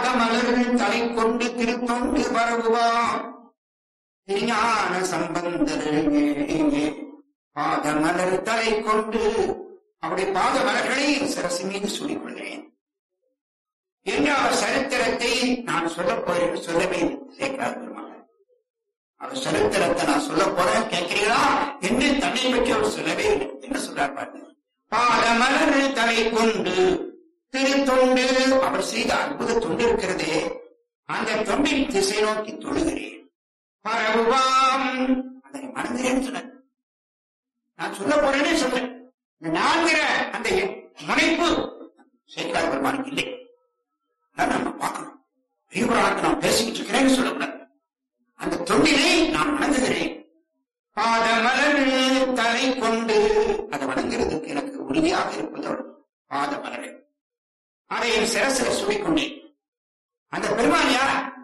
பாதமலர்கள் தலை கொண்டு திருத்தொண்டு பரவுவான் திருஞான சம்பந்தர் பாதமலர் தலை கொண்டு அவருடைய பாதமலர்களை சிரசு மீது சூடிக்கொள்கிறேன் என்று அவர் சரித்திரத்தை நான் சொல்ல போறேன் சொல்லவே சேர்க்கிறார் பெருமாள் அவர் சரித்திரத்தை நான் சொல்ல போறேன் கேட்கிறீங்களா என்று தன்னை பற்றி அவர் சொல்லவே இல்லை என்ன சொல்றார் பாருங்க பாதமலர் தலை கொண்டு திருத்தொண்டு அவர் செய்த அற்புத தொண்டு இருக்கிறதே அந்த தொண்டின் திசை நோக்கி தொழுகிறேன் பரவுவாம் அதை மறந்துறேன்னு சொன்னார் நான் சொல்ல போறேனே சொல்றேன் இந்த நான்கிற அந்த முனைப்பு சேகரார் பெருமானுக்கு இல்லை அதான் நம்ம பார்க்கணும் பெரியவராக நான் பேசிக்கிட்டு இருக்கிறேன்னு சொல்லக்கூடாது அந்த தொண்டினை நான் வணங்குகிறேன் பாதமலர் தலை கொண்டு அதை வணங்குறதுக்கு எனக்கு உறுதியாக இருப்பதோடு பாதமலர் அதை என் சிரசில சுவிக்கொண்டேன் அந்த பெருமான் யார்